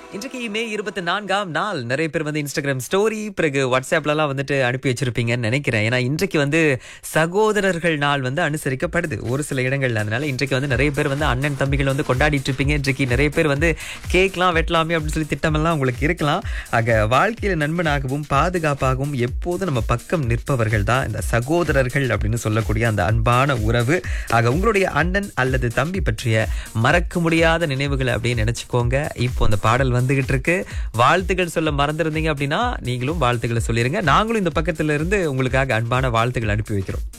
இன்றைக்கு மே இருபத்தி நான்காம் நாள் நிறைய பேர் வந்து இன்ஸ்டாகிராம் ஸ்டோரி பிறகு வாட்ஸ்அப்லலாம் வந்துட்டு அனுப்பி வச்சிருப்பீங்கன்னு நினைக்கிறேன் ஏன்னா இன்றைக்கு வந்து சகோதரர்கள் நாள் வந்து அனுசரிக்கப்படுது ஒரு சில இடங்கள்ல அதனால இன்றைக்கு வந்து நிறைய பேர் வந்து அண்ணன் தம்பிகள் வந்து கொண்டாடிட்டு இருப்பீங்க இன்றைக்கு நிறைய பேர் வந்து கேக்லாம் வெட்டலாமே அப்படின்னு சொல்லி திட்டமெல்லாம் உங்களுக்கு இருக்கலாம் ஆக வாழ்க்கையில நண்பனாகவும் பாதுகாப்பாகவும் எப்போதும் நம்ம பக்கம் நிற்பவர்கள் தான் இந்த சகோதரர்கள் அப்படின்னு சொல்லக்கூடிய அந்த அன்பான உறவு ஆக உங்களுடைய அண்ணன் அல்லது தம்பி பற்றிய மறக்க முடியாத நினைவுகளை அப்படின்னு நினைச்சுக்கோங்க இப்போ அந்த பாடல் வந்துகிட்டு இருக்கு வாழ்த்துக்கள் சொல்ல மறந்துருந்தீங்க அப்படின்னா நீங்களும் வாழ்த்துக்களை சொல்லிருங்க நாங்களும் இந்த பக்கத்துல இருந்து உங்களுக்காக அன்பான வாழ்த்துக்கள் அனுப்பி வைக்கிறோம்